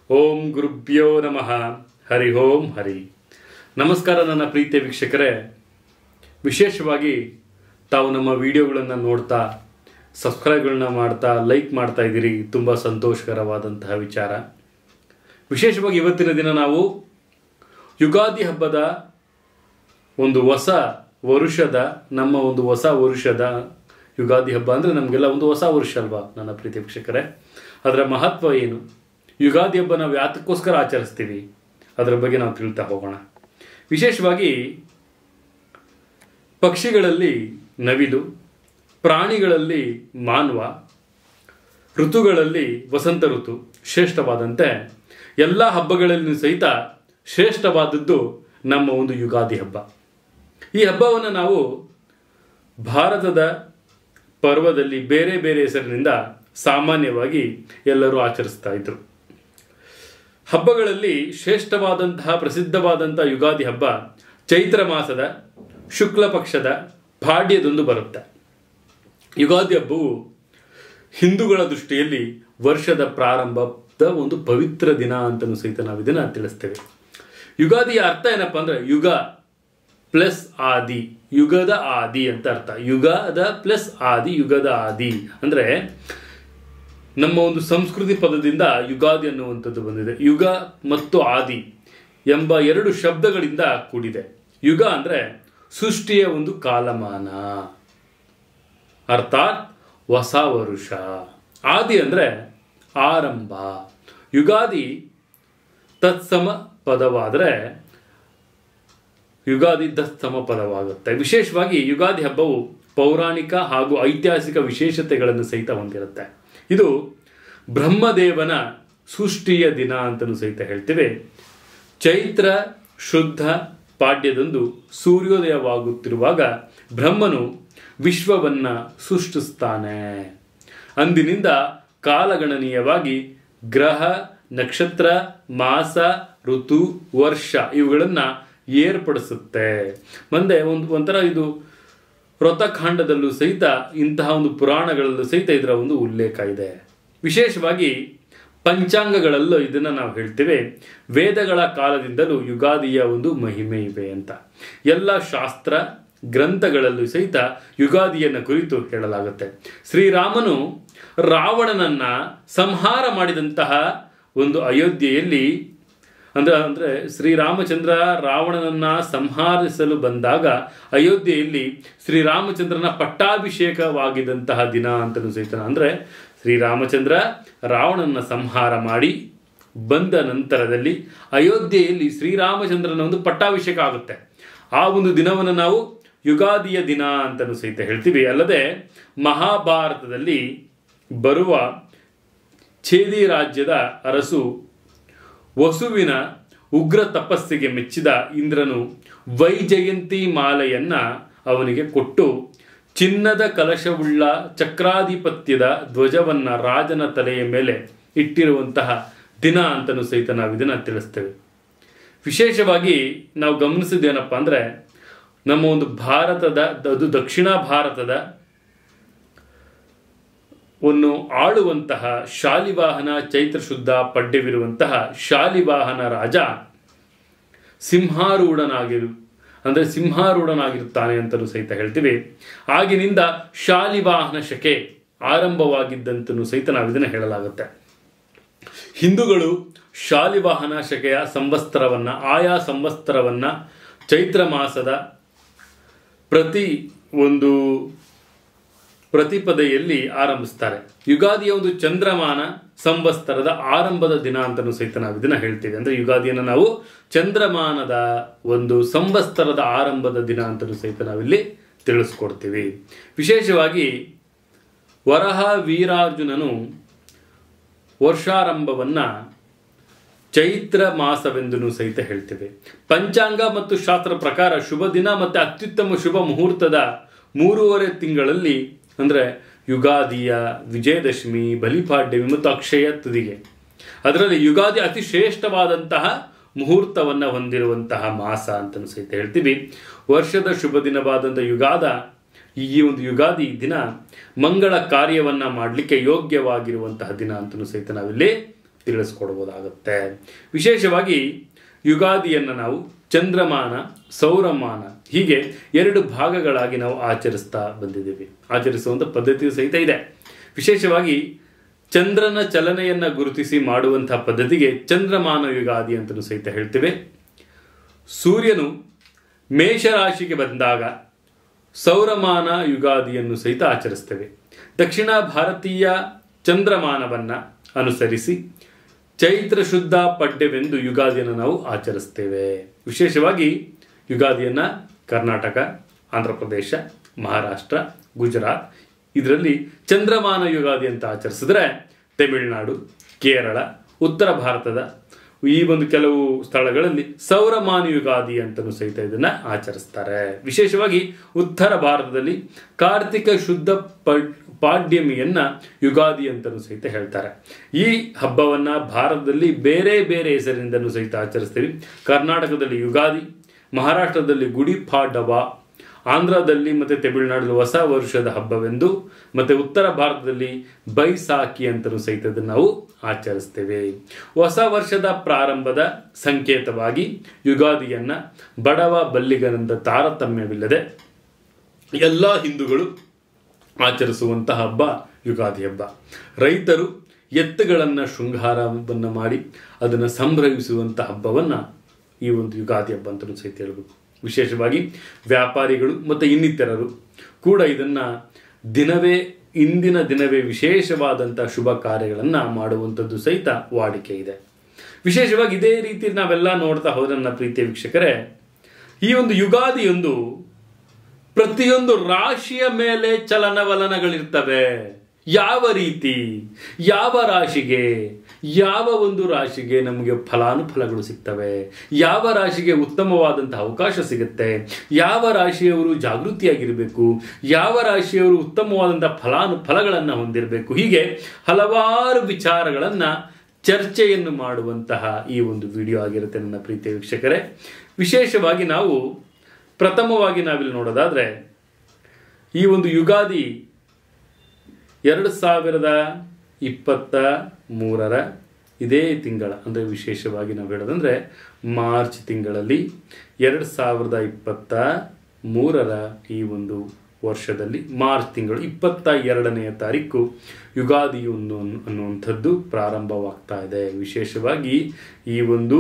ಓಂ ಗುರುಭ್ಯೋ ನಮಃ ಹರಿ ಓಂ ಹರಿ ನಮಸ್ಕಾರ ನನ್ನ ಪ್ರೀತಿಯ ವೀಕ್ಷಕರೇ ವಿಶೇಷವಾಗಿ ತಾವು ನಮ್ಮ ವಿಡಿಯೋಗಳನ್ನು ನೋಡ್ತಾ ಸಬ್ಸ್ಕ್ರೈಬ್ಗಳನ್ನ ಮಾಡ್ತಾ ಲೈಕ್ ಮಾಡ್ತಾ ಇದ್ದೀರಿ ತುಂಬ ಸಂತೋಷಕರವಾದಂತಹ ವಿಚಾರ ವಿಶೇಷವಾಗಿ ಇವತ್ತಿನ ದಿನ ನಾವು ಯುಗಾದಿ ಹಬ್ಬದ ಒಂದು ಹೊಸ ವರುಷದ ನಮ್ಮ ಒಂದು ಹೊಸ ವರುಷದ ಯುಗಾದಿ ಹಬ್ಬ ಅಂದರೆ ನಮಗೆಲ್ಲ ಒಂದು ಹೊಸ ವರುಷ ಅಲ್ವಾ ನನ್ನ ಪ್ರೀತಿ ವೀಕ್ಷಕರೇ ಅದರ ಮಹತ್ವ ಏನು ಯುಗಾದಿ ಹಬ್ಬ ನಾವು ಯಾತಕ್ಕೋಸ್ಕರ ಆಚರಿಸ್ತೀವಿ ಅದರ ಬಗ್ಗೆ ನಾವು ತಿಳ್ತಾ ಹೋಗೋಣ ವಿಶೇಷವಾಗಿ ಪಕ್ಷಿಗಳಲ್ಲಿ ನವಿಲು ಪ್ರಾಣಿಗಳಲ್ಲಿ ಮಾನವ ಋತುಗಳಲ್ಲಿ ವಸಂತ ಋತು ಶ್ರೇಷ್ಠವಾದಂತೆ ಎಲ್ಲ ಹಬ್ಬಗಳಲ್ಲಿ ಸಹಿತ ಶ್ರೇಷ್ಠವಾದದ್ದು ನಮ್ಮ ಒಂದು ಯುಗಾದಿ ಹಬ್ಬ ಈ ಹಬ್ಬವನ್ನು ನಾವು ಭಾರತದ ಪರ್ವದಲ್ಲಿ ಬೇರೆ ಬೇರೆ ಹೆಸರಿನಿಂದ ಸಾಮಾನ್ಯವಾಗಿ ಎಲ್ಲರೂ ಆಚರಿಸ್ತಾ ಇದ್ರು ಹಬ್ಬಗಳಲ್ಲಿ ಶ್ರೇಷ್ಠವಾದಂತಹ ಪ್ರಸಿದ್ಧವಾದಂತಹ ಯುಗಾದಿ ಹಬ್ಬ ಚೈತ್ರ ಮಾಸದ ಶುಕ್ಲ ಪಕ್ಷದ ಪಾಡ್ಯದೊಂದು ಬರುತ್ತೆ ಯುಗಾದಿ ಹಬ್ಬವು ಹಿಂದೂಗಳ ದೃಷ್ಟಿಯಲ್ಲಿ ವರ್ಷದ ಪ್ರಾರಂಭದ ಒಂದು ಪವಿತ್ರ ದಿನ ಅಂತಲೂ ಸಹಿತ ನಾವು ಇದನ್ನ ತಿಳಿಸ್ತೇವೆ ಯುಗಾದಿಯ ಅರ್ಥ ಏನಪ್ಪಾ ಅಂದ್ರೆ ಯುಗ ಪ್ಲಸ್ ಆದಿ ಯುಗದ ಆದಿ ಅಂತ ಅರ್ಥ ಯುಗದ ಪ್ಲಸ್ ಆದಿ ಯುಗದ ಆದಿ ಅಂದ್ರೆ ನಮ್ಮ ಒಂದು ಸಂಸ್ಕೃತಿ ಪದದಿಂದ ಯುಗಾದಿ ಅನ್ನುವಂಥದ್ದು ಬಂದಿದೆ ಯುಗ ಮತ್ತು ಆದಿ ಎಂಬ ಎರಡು ಶಬ್ದಗಳಿಂದ ಕೂಡಿದೆ ಯುಗ ಅಂದ್ರೆ ಸೃಷ್ಟಿಯ ಒಂದು ಕಾಲಮಾನ ಅರ್ಥಾತ್ ಹೊಸ ವರುಷ ಆದಿ ಅಂದ್ರೆ ಆರಂಭ ಯುಗಾದಿ ತತ್ಸಮ ಪದವಾದರೆ ಯುಗಾದಿ ತತ್ಸಮ ಪದವಾಗುತ್ತೆ ವಿಶೇಷವಾಗಿ ಯುಗಾದಿ ಹಬ್ಬವು ಪೌರಾಣಿಕ ಹಾಗೂ ಐತಿಹಾಸಿಕ ವಿಶೇಷತೆಗಳನ್ನು ಸಹಿತ ಹೊಂದಿರುತ್ತೆ ಇದು ಬ್ರಹ್ಮದೇವನ ಸೃಷ್ಟಿಯ ದಿನ ಅಂತಲೂ ಸಹಿತ ಹೇಳ್ತೇವೆ ಚೈತ್ರ ಶುದ್ಧ ಪಾಡ್ಯದಂದು ಸೂರ್ಯೋದಯವಾಗುತ್ತಿರುವಾಗ ಬ್ರಹ್ಮನು ವಿಶ್ವವನ್ನ ಸೃಷ್ಟಿಸ್ತಾನೆ ಅಂದಿನಿಂದ ಕಾಲಗಣನೀಯವಾಗಿ ಗ್ರಹ ನಕ್ಷತ್ರ ಮಾಸ ಋತು ವರ್ಷ ಇವುಗಳನ್ನ ಏರ್ಪಡಿಸುತ್ತೆ ಮುಂದೆ ಒಂದು ಒಂಥರ ಇದು ವ್ರತಖಂಡದಲ್ಲೂ ಸಹಿತ ಇಂತಹ ಒಂದು ಪುರಾಣಗಳಲ್ಲೂ ಸಹಿತ ಇದರ ಒಂದು ಉಲ್ಲೇಖ ಇದೆ ವಿಶೇಷವಾಗಿ ಪಂಚಾಂಗಗಳಲ್ಲೂ ಇದನ್ನ ನಾವು ಹೇಳ್ತೇವೆ ವೇದಗಳ ಕಾಲದಿಂದಲೂ ಯುಗಾದಿಯ ಒಂದು ಮಹಿಮೆ ಇವೆ ಅಂತ ಎಲ್ಲ ಶಾಸ್ತ್ರ ಗ್ರಂಥಗಳಲ್ಲೂ ಸಹಿತ ಯುಗಾದಿಯನ್ನು ಕುರಿತು ಹೇಳಲಾಗುತ್ತೆ ಶ್ರೀರಾಮನು ರಾವಣನನ್ನ ಸಂಹಾರ ಮಾಡಿದಂತಹ ಒಂದು ಅಯೋಧ್ಯೆಯಲ್ಲಿ ಅಂದ್ರೆ ಅಂದ್ರೆ ಶ್ರೀರಾಮಚಂದ್ರ ರಾವಣನನ್ನ ಸಂಹರಿಸಲು ಬಂದಾಗ ಅಯೋಧ್ಯೆಯಲ್ಲಿ ಶ್ರೀರಾಮಚಂದ್ರನ ಪಟ್ಟಾಭಿಷೇಕವಾಗಿದ್ದಂತಹ ದಿನ ಅಂತಲೂ ಸಹಿತ ಅಂದ್ರೆ ಶ್ರೀರಾಮಚಂದ್ರ ರಾವಣನ ಸಂಹಾರ ಮಾಡಿ ಬಂದ ನಂತರದಲ್ಲಿ ಅಯೋಧ್ಯೆಯಲ್ಲಿ ಶ್ರೀರಾಮಚಂದ್ರನ ಒಂದು ಪಟ್ಟಾಭಿಷೇಕ ಆಗುತ್ತೆ ಆ ಒಂದು ದಿನವನ್ನು ನಾವು ಯುಗಾದಿಯ ದಿನ ಅಂತಲೂ ಸಹಿತ ಹೇಳ್ತೀವಿ ಅಲ್ಲದೆ ಮಹಾಭಾರತದಲ್ಲಿ ಬರುವ ಛೇದಿ ರಾಜ್ಯದ ಅರಸು ವಸುವಿನ ಉಗ್ರ ತಪಸ್ಸಿಗೆ ಮೆಚ್ಚಿದ ಇಂದ್ರನು ವೈಜಯಂತಿ ಮಾಲೆಯನ್ನ ಅವನಿಗೆ ಕೊಟ್ಟು ಚಿನ್ನದ ಕಲಶವುಳ್ಳ ಚಕ್ರಾಧಿಪತ್ಯದ ಧ್ವಜವನ್ನ ರಾಜನ ತಲೆಯ ಮೇಲೆ ಇಟ್ಟಿರುವಂತಹ ದಿನ ಅಂತಲೂ ಸಹಿತ ನಾವು ಇದನ್ನ ತಿಳಿಸ್ತೇವೆ ವಿಶೇಷವಾಗಿ ನಾವು ಗಮನಿಸಿದ್ದೇನಪ್ಪ ಅಂದ್ರೆ ನಮ್ಮ ಒಂದು ಭಾರತದ ಅದು ದಕ್ಷಿಣ ಭಾರತದ ಒಂದು ಆಳುವಂತಹ ಶಾಲಿವಾಹನ ಚೈತ್ರ ಶುದ್ಧ ಪಡ್ಯವಿರುವಂತಹ ಶಾಲಿವಾಹನ ರಾಜ ಸಿಂಹಾರೂಢನಾಗಿರು ಅಂದರೆ ಸಿಂಹಾರೂಢನಾಗಿರುತ್ತಾನೆ ಅಂತಲೂ ಸಹಿತ ಹೇಳ್ತೀವಿ ಆಗಿನಿಂದ ಶಾಲಿವಾಹನ ಶಕೆ ಆರಂಭವಾಗಿದ್ದಂತನೂ ಸಹಿತ ನಾವು ಇದನ್ನು ಹೇಳಲಾಗುತ್ತೆ ಹಿಂದೂಗಳು ಶಾಲಿವಾಹನ ಶಕೆಯ ಸಂವತ್ಸರವನ್ನ ಆಯಾ ಸಂವತ್ಸರವನ್ನ ಚೈತ್ರ ಮಾಸದ ಪ್ರತಿ ಒಂದು ಪ್ರತಿಪದೆಯಲ್ಲಿ ಆರಂಭಿಸ್ತಾರೆ ಯುಗಾದಿಯ ಒಂದು ಚಂದ್ರಮಾನ ಸಂವತ್ಸರದ ಆರಂಭದ ದಿನ ಅಂತಲೂ ಸಹಿತ ನಾವು ಇದನ್ನ ಹೇಳ್ತೀವಿ ಅಂದ್ರೆ ಯುಗಾದಿಯನ್ನು ನಾವು ಚಂದ್ರಮಾನದ ಒಂದು ಸಂವತ್ಸರದ ಆರಂಭದ ದಿನ ಅಂತಲೂ ಸಹಿತ ನಾವಿಲ್ಲಿ ತಿಳಿಸ್ಕೊಡ್ತೀವಿ ವಿಶೇಷವಾಗಿ ವರಹ ವೀರಾರ್ಜುನನು ವರ್ಷಾರಂಭವನ್ನ ಚೈತ್ರ ಮಾಸವೆಂದು ಸಹಿತ ಹೇಳ್ತೇವೆ ಪಂಚಾಂಗ ಮತ್ತು ಶಾಸ್ತ್ರ ಪ್ರಕಾರ ಶುಭ ದಿನ ಮತ್ತು ಅತ್ಯುತ್ತಮ ಶುಭ ಮುಹೂರ್ತದ ಮೂರುವರೆ ತಿಂಗಳಲ್ಲಿ ಅಂದರೆ ಯುಗಾದಿಯ ವಿಜಯದಶಮಿ ಬಲಿಪಾಡ್ಯಮಿ ಮತ್ತು ಅಕ್ಷಯ ತುದಿಗೆ ಅದರಲ್ಲಿ ಯುಗಾದಿ ಅತಿ ಶ್ರೇಷ್ಠವಾದಂತಹ ಮುಹೂರ್ತವನ್ನು ಹೊಂದಿರುವಂತಹ ಮಾಸ ಅಂತಲೂ ಸಹಿತ ಹೇಳ್ತೀವಿ ವರ್ಷದ ಶುಭ ದಿನವಾದಂಥ ಯುಗಾದ ಈ ಒಂದು ಯುಗಾದಿ ದಿನ ಮಂಗಳ ಕಾರ್ಯವನ್ನ ಮಾಡಲಿಕ್ಕೆ ಯೋಗ್ಯವಾಗಿರುವಂತಹ ದಿನ ಅಂತಲೂ ಸಹಿತ ನಾವಿಲ್ಲಿ ತಿಳಿಸ್ಕೊಡ್ಬೋದಾಗುತ್ತೆ ವಿಶೇಷವಾಗಿ ಯುಗಾದಿಯನ್ನು ನಾವು ಚಂದ್ರಮಾನ ಸೌರಮಾನ ಹೀಗೆ ಎರಡು ಭಾಗಗಳಾಗಿ ನಾವು ಆಚರಿಸ್ತಾ ಬಂದಿದ್ದೀವಿ ಆಚರಿಸುವಂಥ ಪದ್ಧತಿಯು ಸಹಿತ ಇದೆ ವಿಶೇಷವಾಗಿ ಚಂದ್ರನ ಚಲನೆಯನ್ನ ಗುರುತಿಸಿ ಮಾಡುವಂತಹ ಪದ್ಧತಿಗೆ ಚಂದ್ರಮಾನ ಯುಗಾದಿ ಅಂತಲೂ ಸಹಿತ ಹೇಳ್ತೇವೆ ಸೂರ್ಯನು ಮೇಷರಾಶಿಗೆ ಬಂದಾಗ ಸೌರಮಾನ ಯುಗಾದಿಯನ್ನು ಸಹಿತ ಆಚರಿಸ್ತೇವೆ ದಕ್ಷಿಣ ಭಾರತೀಯ ಚಂದ್ರಮಾನವನ್ನ ಅನುಸರಿಸಿ ಚೈತ್ರ ಶುದ್ಧ ಪಡ್ಯವೆಂದು ಯುಗಾದಿಯನ್ನು ನಾವು ಆಚರಿಸ್ತೇವೆ ವಿಶೇಷವಾಗಿ ಯುಗಾದಿಯನ್ನ ಕರ್ನಾಟಕ ಆಂಧ್ರ ಪ್ರದೇಶ ಮಹಾರಾಷ್ಟ್ರ ಗುಜರಾತ್ ಇದರಲ್ಲಿ ಚಂದ್ರಮಾನ ಯುಗಾದಿ ಅಂತ ಆಚರಿಸಿದ್ರೆ ತಮಿಳುನಾಡು ಕೇರಳ ಉತ್ತರ ಭಾರತದ ಈ ಒಂದು ಕೆಲವು ಸ್ಥಳಗಳಲ್ಲಿ ಸೌರಮಾನ ಯುಗಾದಿ ಅಂತಲೂ ಸಹಿತ ಇದನ್ನ ಆಚರಿಸ್ತಾರೆ ವಿಶೇಷವಾಗಿ ಉತ್ತರ ಭಾರತದಲ್ಲಿ ಕಾರ್ತಿಕ ಶುದ್ಧ ಪ- ಪಾಡ್ಯಮಿಯನ್ನ ಯುಗಾದಿ ಅಂತಲೂ ಸಹಿತ ಹೇಳ್ತಾರೆ ಈ ಹಬ್ಬವನ್ನ ಭಾರತದಲ್ಲಿ ಬೇರೆ ಬೇರೆ ಹೆಸರಿನಿಂದಲೂ ಸಹಿತ ಆಚರಿಸ್ತೀವಿ ಕರ್ನಾಟಕದಲ್ಲಿ ಯುಗಾದಿ ಮಹಾರಾಷ್ಟ್ರದಲ್ಲಿ ಗುಡಿ ಪಾಡವ ಆಂಧ್ರದಲ್ಲಿ ಮತ್ತೆ ತಮಿಳುನಾಡಲ್ಲಿ ಹೊಸ ವರ್ಷದ ಹಬ್ಬವೆಂದು ಮತ್ತೆ ಉತ್ತರ ಭಾರತದಲ್ಲಿ ಬೈಸಾಖಿ ಅಂತಲೂ ಸಹಿತ ಇದನ್ನು ನಾವು ಆಚರಿಸ್ತೇವೆ ಹೊಸ ವರ್ಷದ ಪ್ರಾರಂಭದ ಸಂಕೇತವಾಗಿ ಯುಗಾದಿಯನ್ನ ಬಡವ ಬಲ್ಲಿಗನಿಂದ ತಾರತಮ್ಯವಿಲ್ಲದೆ ಎಲ್ಲ ಹಿಂದೂಗಳು ಆಚರಿಸುವಂತಹ ಹಬ್ಬ ಯುಗಾದಿ ಹಬ್ಬ ರೈತರು ಎತ್ತುಗಳನ್ನು ಶೃಂಗಾರವನ್ನು ಮಾಡಿ ಅದನ್ನು ಸಂಭ್ರಮಿಸುವಂಥ ಹಬ್ಬವನ್ನು ಈ ಒಂದು ಯುಗಾದಿ ಹಬ್ಬ ಅಂತಲೂ ಸಹಿತ ಹೇಳ್ಬೇಕು ವಿಶೇಷವಾಗಿ ವ್ಯಾಪಾರಿಗಳು ಮತ್ತು ಇನ್ನಿತರರು ಕೂಡ ಇದನ್ನು ದಿನವೇ ಇಂದಿನ ದಿನವೇ ವಿಶೇಷವಾದಂಥ ಶುಭ ಕಾರ್ಯಗಳನ್ನು ಮಾಡುವಂಥದ್ದು ಸಹಿತ ವಾಡಿಕೆ ಇದೆ ವಿಶೇಷವಾಗಿ ಇದೇ ರೀತಿ ನಾವೆಲ್ಲ ನೋಡ್ತಾ ಹೋದ್ರೆ ನನ್ನ ಪ್ರೀತಿಯ ವೀಕ್ಷಕರೇ ಈ ಒಂದು ಯುಗಾದಿಯೊಂದು ಪ್ರತಿಯೊಂದು ರಾಶಿಯ ಮೇಲೆ ಚಲನವಲನಗಳಿರ್ತವೆ ಯಾವ ರೀತಿ ಯಾವ ರಾಶಿಗೆ ಯಾವ ಒಂದು ರಾಶಿಗೆ ನಮಗೆ ಫಲಾನುಫಲಗಳು ಸಿಗ್ತವೆ ಯಾವ ರಾಶಿಗೆ ಉತ್ತಮವಾದಂತಹ ಅವಕಾಶ ಸಿಗುತ್ತೆ ಯಾವ ರಾಶಿಯವರು ಜಾಗೃತಿಯಾಗಿರಬೇಕು ಯಾವ ರಾಶಿಯವರು ಉತ್ತಮವಾದಂತಹ ಫಲಾನುಫಲಗಳನ್ನು ಹೊಂದಿರಬೇಕು ಹೀಗೆ ಹಲವಾರು ವಿಚಾರಗಳನ್ನು ಚರ್ಚೆಯನ್ನು ಮಾಡುವಂತಹ ಈ ಒಂದು ವಿಡಿಯೋ ಆಗಿರುತ್ತೆ ನನ್ನ ಪ್ರೀತಿಯ ವೀಕ್ಷಕರೇ ವಿಶೇಷವಾಗಿ ನಾವು ಪ್ರಥಮವಾಗಿ ನಾವಿಲ್ಲಿ ನೋಡೋದಾದ್ರೆ ಈ ಒಂದು ಯುಗಾದಿ ಎರಡು ಸಾವಿರದ ಇಪ್ಪತ್ತ ಮೂರರ ಇದೇ ತಿಂಗಳ ಅಂದರೆ ವಿಶೇಷವಾಗಿ ನಾವು ಹೇಳೋದಂದ್ರೆ ಮಾರ್ಚ್ ತಿಂಗಳಲ್ಲಿ ಎರಡು ಸಾವಿರದ ಇಪ್ಪತ್ತ ಮೂರರ ಈ ಒಂದು ವರ್ಷದಲ್ಲಿ ಮಾರ್ಚ್ ತಿಂಗಳು ಇಪ್ಪತ್ತ ಎರಡನೆಯ ತಾರೀಕು ಯುಗಾದಿ ಒಂದು ಅನ್ನುವಂಥದ್ದು ಪ್ರಾರಂಭವಾಗ್ತಾ ಇದೆ ವಿಶೇಷವಾಗಿ ಈ ಒಂದು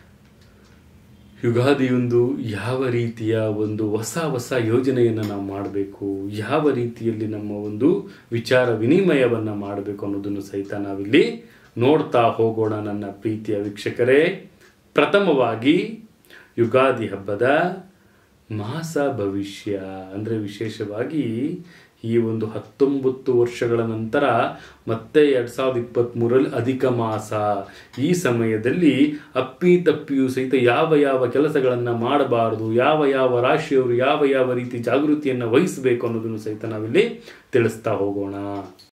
ಯುಗಾದಿಯೊಂದು ಯಾವ ರೀತಿಯ ಒಂದು ಹೊಸ ಹೊಸ ಯೋಜನೆಯನ್ನು ನಾವು ಮಾಡಬೇಕು ಯಾವ ರೀತಿಯಲ್ಲಿ ನಮ್ಮ ಒಂದು ವಿಚಾರ ವಿನಿಮಯವನ್ನು ಮಾಡಬೇಕು ಅನ್ನೋದನ್ನು ಸಹಿತ ನಾವಿಲ್ಲಿ ನೋಡ್ತಾ ಹೋಗೋಣ ನನ್ನ ಪ್ರೀತಿಯ ವೀಕ್ಷಕರೇ ಪ್ರಥಮವಾಗಿ ಯುಗಾದಿ ಹಬ್ಬದ ಮಾಸ ಭವಿಷ್ಯ ಅಂದರೆ ವಿಶೇಷವಾಗಿ ಈ ಒಂದು ಹತ್ತೊಂಬತ್ತು ವರ್ಷಗಳ ನಂತರ ಮತ್ತೆ ಎರಡ್ ಸಾವಿರದ ಇಪ್ಪತ್ತ್ಮೂರರಲ್ಲಿ ಅಧಿಕ ಮಾಸ ಈ ಸಮಯದಲ್ಲಿ ಅಪ್ಪಿ ತಪ್ಪಿಯೂ ಸಹಿತ ಯಾವ ಯಾವ ಕೆಲಸಗಳನ್ನು ಮಾಡಬಾರದು ಯಾವ ಯಾವ ರಾಶಿಯವರು ಯಾವ ಯಾವ ರೀತಿ ಜಾಗೃತಿಯನ್ನು ವಹಿಸಬೇಕು ಅನ್ನೋದನ್ನು ಸಹಿತ ನಾವಿಲ್ಲಿ ತಿಳಿಸ್ತಾ ಹೋಗೋಣ